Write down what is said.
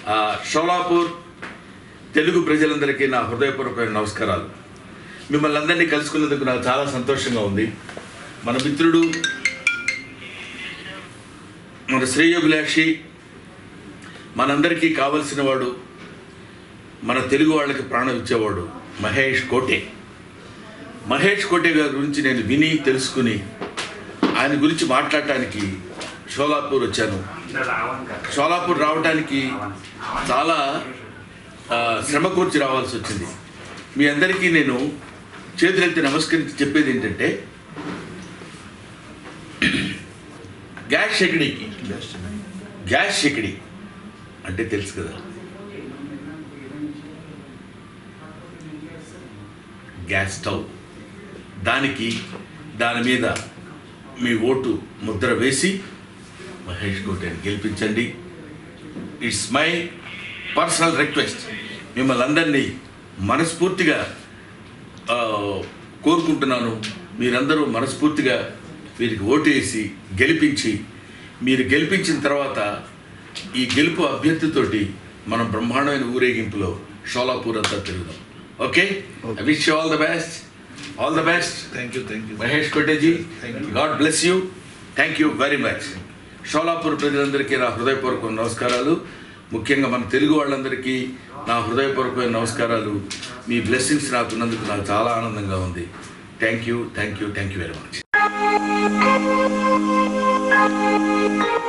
ఆ, షోలాపూర్ తెలుగు ప్రజలందరికీ నా హృదయపూర్వకమైన నమస్కారాలు మిమ్మల్ని అందరినీ కలుసుకున్నందుకు నాకు చాలా సంతోషంగా ఉంది మన మిత్రుడు మన శ్రేయోభిలాషి మనందరికీ కావలసిన వాడు మన తెలుగు వాళ్ళకి ప్రాణం ఇచ్చేవాడు మహేష్ కోటే మహేష్ కోటే గారి గురించి నేను విని తెలుసుకుని ఆయన గురించి మాట్లాడటానికి షోలాపూర్ వచ్చాను షోలాపూర్ రావడానికి చాలా ఆ, శ్రమ కూర్చి రావాల్సి వచ్చింది మీ అందరికీ నేను చేతులెత్తి నమస్కరించి చెప్పేది ఏంటంటే గ్యాస్ షెకిడీకి గ్యాస్ షెకిడి అంటే తెలుసు కదా గ్యాస్ స్టవ్ దానికి దాని మీద మీ ఓటు ముద్ర వేసి మహేష్ కోటేని గెలిపించండి ఇట్స్ మై పర్సనల్ రిక్వెస్ట్ మిమ్మల్ని అందరినీ మనస్ఫూర్తిగా ఆ, కోరుకుంటున్నాను మీరందరూ మనస్ఫూర్తిగా వీరికి ఓటు వేసి గెలిపించి మీరు గెలిపించిన తర్వాత ఈ గెలుపు అభ్యర్థితోటి మనం బ్రహ్మాండమైన ఊరేగింపులో షోలాపూర్ అంతా తిరుగుదాం okay I wish all the best all the best thank you thank you Mahesh Kotegi Thank you. God bless you thank you very much Sholapur ప్రజలందరికీ నా హృదయపూర్వక నమస్కారాలు ముఖ్యంగా మన తెలుగు వాళ్ళందరికీ నా హృదయపూర్వకమైన నమస్కారాలు మీ బ్లెస్సింగ్స్ నాకు ఉన్నందుకు నాకు చాలా ఆనందంగా ఉంది thank you thank you thank you very much